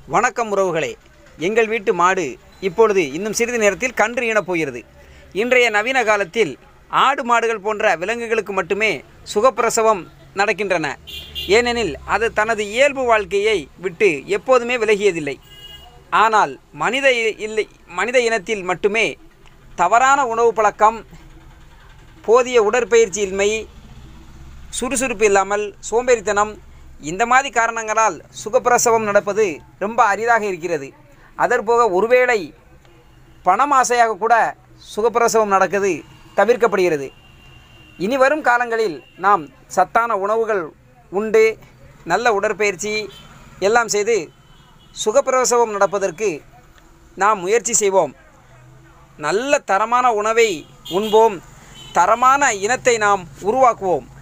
வணக்கம் உறவுகளே எங்கள் வீட்டு மாடு இப்பொழுது இன்னும் சிறிது நேரத்தில் கன்று ஈனப் போகிறது இன்றைய நவீன காலத்தில் ஆடு மாடுகள் போன்ற விலங்குகளுக்கு மட்டுமே சுகப்பிரசவம் நடக்கின்றன ஏனெனில் அது தனது இயல்பு வாழ்க்கையை விட்டு எப்போதுமே விலகியதில்லை ஆனால் மனித இ- இல்லை மனித இனத்தில் மட்டுமே தவறான உணவு பழக்கம் போதிய உடற்பயிற்சியின்மை சுறுசுறுப்பு இல்லாமல் சோம்பேறித்தனம் இந்த மாதிரி காரணங்களால் சுகப்பிரசவம் நடப்பது ரொம்ப அரிதாக இருக்கிறது அதற்போக ஒருவேளை பணம் ஆசையாக கூட சுகப்பிரசவம் நடக்குது தவிர்க்கப்படுகிறது இனி வரும் காலங்களில் நாம் சத்தான உணவுகள் உண்டு நல்ல உடற்பயிற்சி எல்லாம் செய்து சுகப்பிரசவம் நடப்பதற்கு நாம் முயற்சி செய்வோம் நல்ல தரமான உணவை உண்போம் தரமான இனத்தை நாம் உருவாக்குவோம்